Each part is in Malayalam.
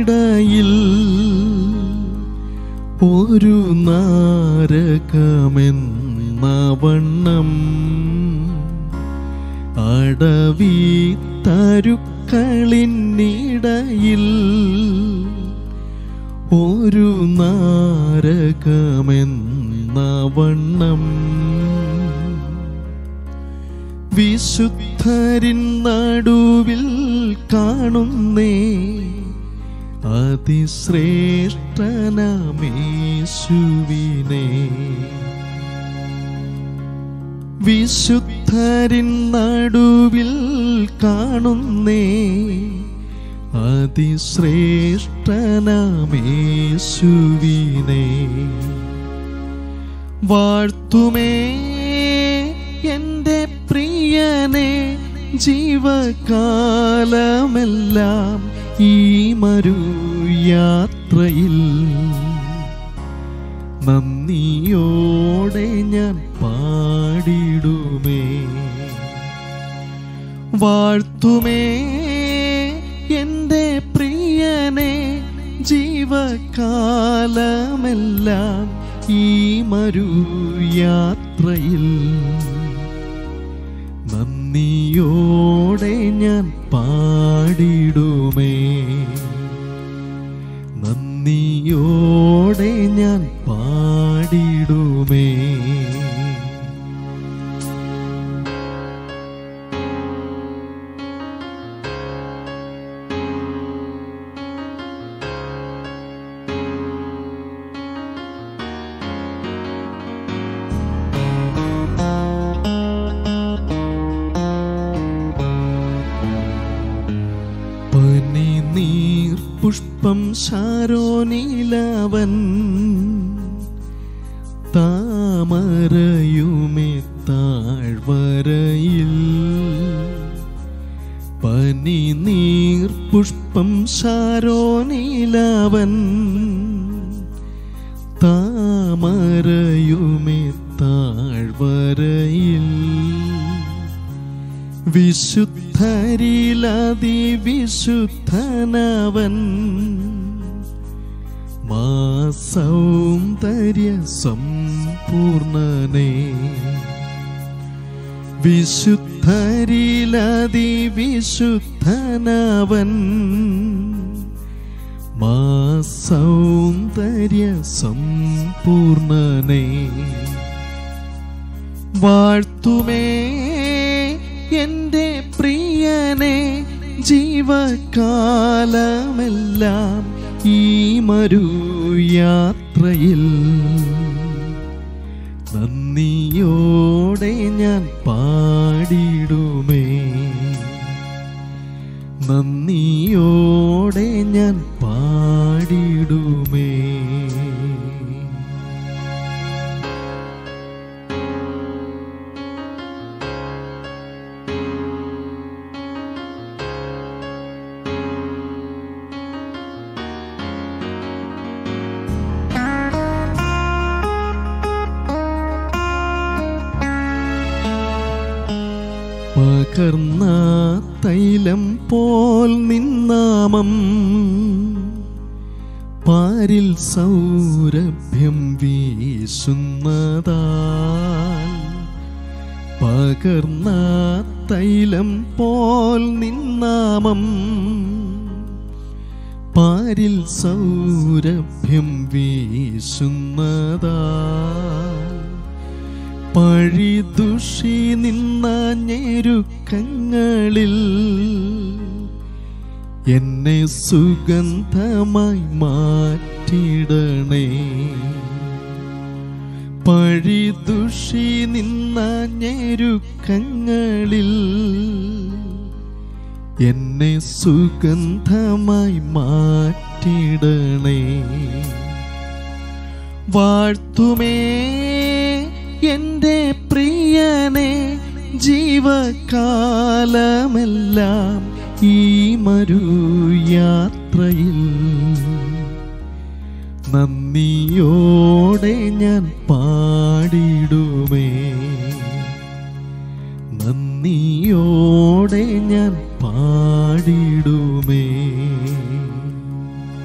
നീടയിൽ ഒരു നാരകമെന്ന വണ്ണം അടവി തരുക്കളിനിടയിൽ ഒരു നാരകമെന്ന വണ്ണം വിശുദ്ധരിൻ നടുവിൽ കാണുന്നേ അതിശ്രേഷ്ഠനമേശുവിനെ വിശുദ്ധരിൻ നടുവിൽ കാണുന്നേ അതിശ്രേഷ്ഠനമേശുവിനെ വാഴ്ത്തുമേ എൻ്റെ പ്രിയനെ ജീവകാലമെല്ലാം ഈ മരു യാത്രയിൽ നന്ദിയോടെ ഞാൻ പാടിടുമേ വാഴ്ത്തുമേ എൻ്റെ പ്രിയനെ ജീവകാലമെല്ലാം ഈ മരു യാത്രയിൽ നന്ദിയോടെ ഞാൻ പാടിടുമേ നന്ദിയോടെ ഞാൻ പാടിടുമേ പനി നീർ പുഷ്പം ശാരോനിലവൻ താമരയുമേ താഴ്വരയിൽ പനി നീർ പുഷ്പം ശാരോനിലവൻ താമരയുമേ താഴ്വരയിൽ വിശുദ്ധരിലതി വിശുദ്ധനവൻ മാ സൗന്ദര്യ സമ്പൂർണനേ വിശുദ്ധരിലതി വിശുദ്ധനവൻ മാ സൗന്ദര്യ സമ്പൂർണനേ വാഴ്ത്തുമേ എൻ്റെ പ്രിയനെ ജീവകാലമെല്ലാം ഈ മരു യാത്രയിൽ നന്ദിയോടെ ഞാൻ പാടിടുമേ നന്ദിയോടെ ഞാൻ പാടിടുമേ പകർന്ന തൈലം പോൽ നിന്നാമം പാരിൽ സൗരഭ്യം വീശുന്നതാൽ പകർന്ന തൈലം പോൽ നിന്നാമം പാരിൽ സൗരഭ്യം വീശുന്നതാൽ പഴിദുഷി നിന്ന ഞെരുക്കങ്ങളിൽ എന്നെ സുഗന്ധമായി മാറ്റിടണേ പഴിദുഷി നിന്ന ഞെരുക്കങ്ങളിൽ എന്നെ സുഗന്ധമായി മാറ്റിടണേ വാഴ്ത്തുമേ എൻ്റെ പ്രിയനെ ജീവകാലമെല്ലാം ഈ മരു യാത്രയിൽ നന്ദിയോടെ ഞാൻ പാടിടുമേ നന്ദിയോടെ ഞാൻ പാടിടുമേ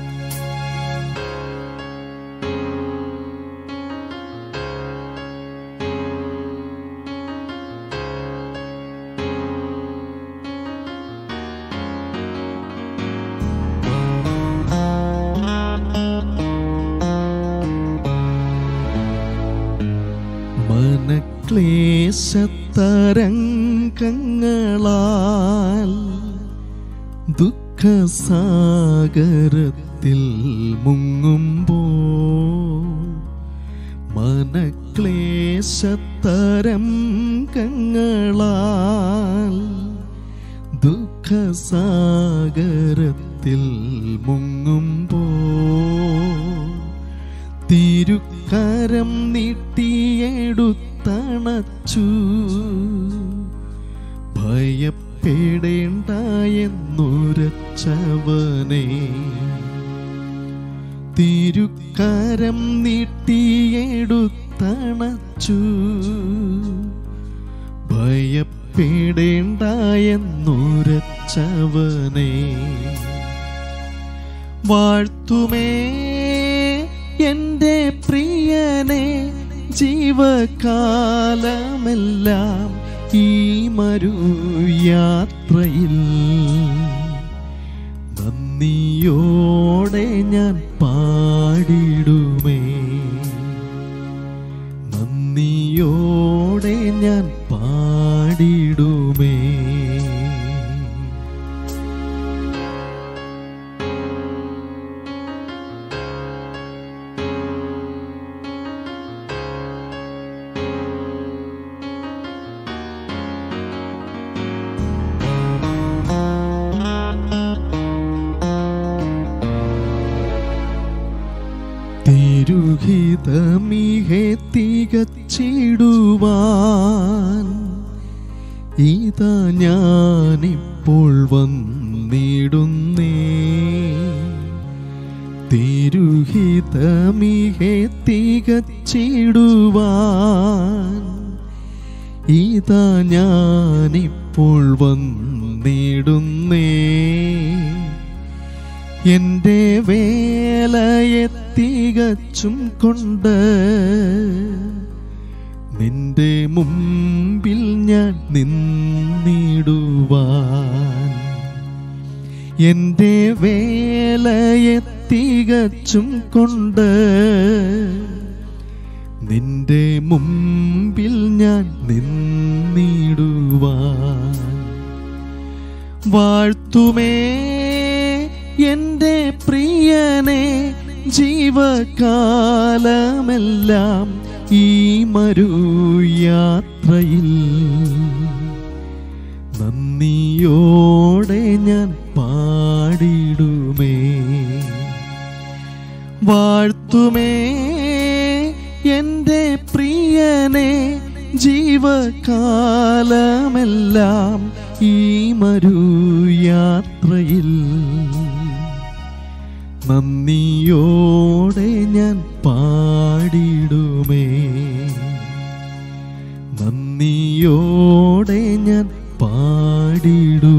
മനക്ലേശത്തരംഗങ്ങളാൽ ദുഃഖസാഗരത്തിൽ മുങ്ങുമ്പോൾ മനക്ലേശത്തരംഗങ്ങളാൽ ദുഃഖസാഗരത്തിൽ മുങ്ങുമ്പോൾ തിരുക്കരം നീട്ടിയെടുത്തണച്ചു ഭയപ്പെടേണ്ട എന്നുരച്ചവനെ തിരുക്കരം നീട്ടിയെടുത്തണച്ചു ഭയപ്പെടേണ്ട എന്നുരച്ചവനെ വാഴ്ത്തുമേ എൻ്റെ പ്രിയനെ ജീവകാലമെല്ലാം ഈ മരുയാത്രയിൽ നന്ദിയോടെ ഞാൻ പാടിടുമേ നന്ദിയോടെ ഞാൻ പാടിടുമേ തിരുഹിതമിഹെ തികച്ചിടുവാൻ ഇതാ ഞാനിപ്പോൾ വന്നിടുന്നേ തിരുഹിതമിഹെ തികച്ചിടുവാൻ ഇതാ ഞാനിപ്പോൾ വന്നിടുന്നേ എൻ്റെ വേലയെ തികച്ചും കൊണ്ട് നിന്റെ മുമ്പിൽ ഞാൻ നിന്നിടുവാൻ എൻ്റെ വേലയെ തികച്ചും കൊണ്ട് നിന്റെ മുമ്പിൽ ഞാൻ നിന്നിടുവാൻ വാഴ്ത്തുമേ എൻ്റെ പ്രിയനെ ജീവകാലമെല്ലാം ഈ മരുയാത്രയിൽ നന്ദിയോടെ ഞാൻ പാടിടുമേ വാഴ്ത്തുമേ എൻ്റെ പ്രിയനെ ജീവകാലമെല്ലാം ഈ മരുയാത്രയിൽ നന്ദിയോടെ ഞാൻ പാടിടുമേ നന്ദിയോടെ ഞാൻ പാടിടുമേ